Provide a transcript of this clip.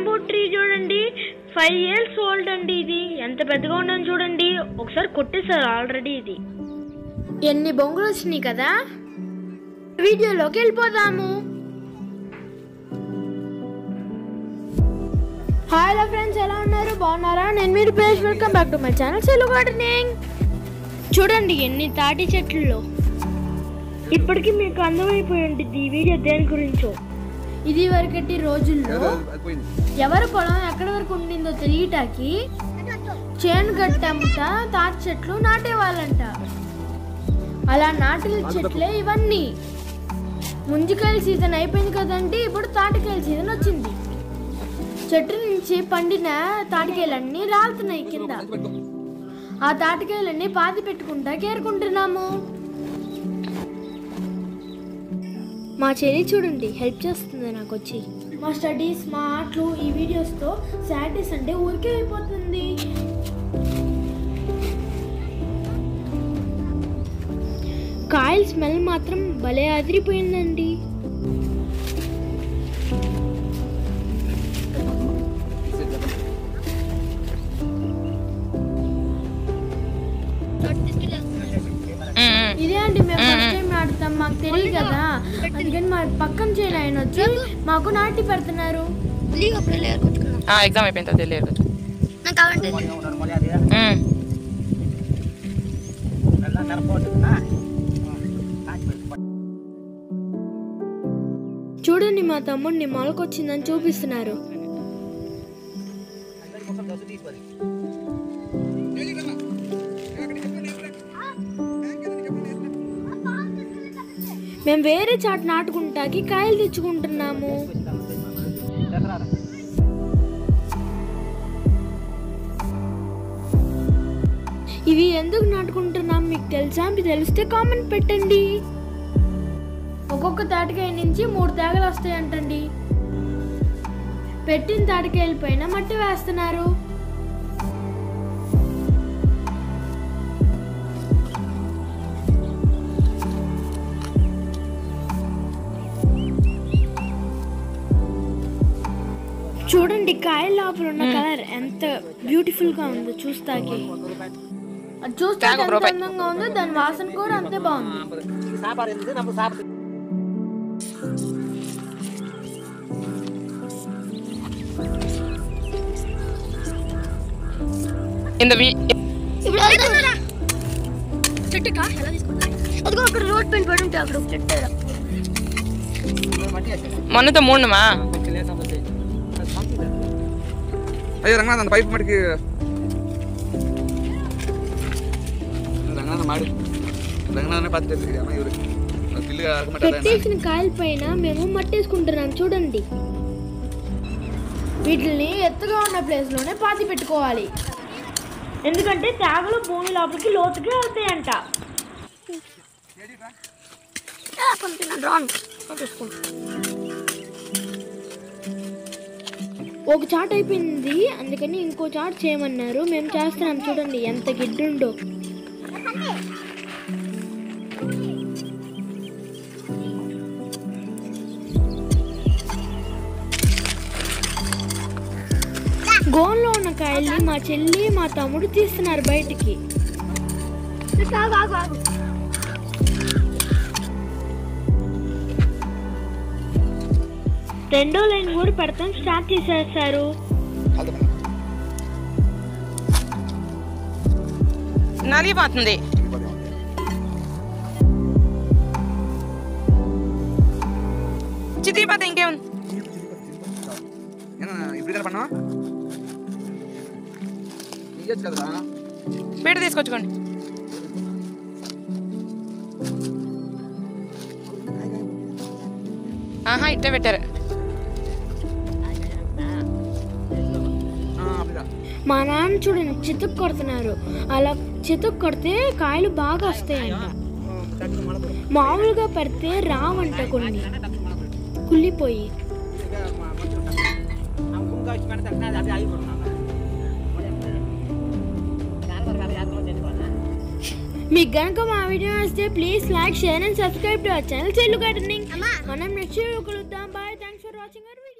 Bamboo tree చూడండి five years old అండి ఇది ఎంత పెద్దగా ఉందని చూడండి ఒకసారి కొట్టేశారు ఆల్రెడీ ఇది ఎన్ని బొంగులు వచ్చినాయి కదా వీడియోలోకి వెళ్ళిపోదాము హాయ్ హలో ఫ్రెండ్స్ ఎలా ఉన్నారు బాగున్నారా నేను మీరు పేజ్ welcome back to my channel సెలు గార్డెనింగ్ చూడండి ఎన్ని తాటి చెట్లలో ఇప్పటికీ మీకు అందమైపోయి ఉంటుంది ఈ వీడియో దేని గురించో ఇది వరకటి రోజుల్లో ఎవరి పొలం ఎక్కడి వరకు ఉండిందో తెలియటానికి చేను గట్టంట తాటి చెట్లు నాటేవాళ్ళంట అలా నాటిన చెట్లే ఇవన్నీ ముంజికాయల సీజన్ అయిపోయింది కదండి ఇప్పుడు తాటికాయల సీజన్ వచ్చింది చెట్టు నుంచి పండిన తాటికాయలన్నీ రాలుతున్నాయి కింద ఆ తాటికాయలన్నీ పాతి పెట్టుకుంటా కేరుకుంటున్నాము మా చెల్లి చూడండి హెల్ప్ చేస్తుంది నాకు వచ్చి మా స్టడీస్ మా ఆటలు ఈ వీడియోస్తో సాటర్డే సండే ఊరికే అయిపోతుంది కాయల స్మెల్ మాత్రం భలే అదిరిపోయిందండి ఇదే అండి మేము ఫస్ట్ టైం నాటుతాం మాకు తెలియదు కదా అందుకని మా పక్కన చేయని ఆయన వచ్చి మాకు నాటి పెడుతున్నారు లీవ్ అప్పుడు లేరు కొట్టుకున్నాం ఆ ఎగ్జామ్ అయిపోయిన తర్వాత తెలియదు నాకు కావాలంటే చూడండి మా తమ్ముడిని మొలకొచ్చిందని చూపిస్తున్నారు మేము వేరే చాట నాటుకుంటాకి కాయలు తెచ్చుకుంటున్నాము ఇవి ఎందుకు నాటుకుంటున్నాం మీకు తెలుసా మీకు తెలిస్తే కామెంట్ పెట్టండి ఒక్కొక్క తాటికాయ నుంచి మూడు తేగలు వస్తాయంటండి పెట్టిన తాటికాయల పైన మట్టి వేస్తున్నారు చూడండి కాయ లోపల ఉన్న కలర్ ఎంత బ్యూటిఫుల్ గా ఉందో చూస్తాకి అది చూస్తే తాగు ఎంత రూపాయి. అందంగా ఉందో దాని వాసన కూడా అంతే బాగుంది இந்த வி ఇప్పుడు వెళ్తున్నారా చెట్టుకా ఎలా తీసుకుంటా అదిగో అక్కడ రోడ్ పెయింట్ పడి ఉంటే అక్కడ ఒక చెట్టు ఏదో. మొన్నతో మూడుమా ಅಯ್ಯೋ ರಂಗನಾಥ್ ನನ್ನ ಪೈಪ್ ಮಡಿಕೆ ರಂಗನಾಥ ಮಾಡಿ ರಂಗನಾಥನೇ ಪಾತ್ರೆ ಅಮ್ಮ ಇವ್ರು ಕಿಲ್ಲಿಗೆ ಹರ್ಕೊಂಬಿಟ್ಟಾರೆ పెట్టేసిన కాయల పైన మేము మట్టేసుకుంటున్నాం చూడండి వీటిని ఎత్తుగా ఉన్న ప్లేస్ లోనే పాతి పెట్టుకోవాలి ఎందుకంటే తేగలు భూమి లోపలికి లోతుగా వెళ్తాయంట ఆ, పంపిన డ్రాన్ తీసుకోండి ఒక చాట్ అయిపోయింది అందుకని ఇంకో చాట్ చేయమన్నారు మేము చేస్తున్నాం చూడండి ఎంత గిడ్డుండో గోన్లో ఉన్న కాయల్ని మా చెల్లి మా తమ్ముడు తీస్తున్నారు బయటికి ఆగు ఆగు ఆగు రెండో లైన్ కూడా పెడతాం స్టార్ట్ చేసేస్తారు నలిగిపోతుంది చితిపోతే ఇంకేముంది ಏನ ಇಬ್ರಿಗಾರ ಪಣ್ಣ ಈಗ ಕದರಾ పీట తీసుకొచ్చుకోండి ఆహా ఇట్టే పెట్టారు ಹಾಂ ಅಬ್ರಿಗ మా నాన్న చూడండి చితుక్ కొడుతున్నారు అలా చితుక్ కొడితే కాయలు బాగా వస్తాయంట మామూలుగా పెడితే రావంట కొన్ని కుళ్ళిపోయి మీకు గనుక మా వీడియో నచ్చితే please like share and subscribe to our channel చెల్లు గార్డెనింగ్ మనం నెక్స్ట్ వీడియో కలుద్దాం bye thanks for watching our video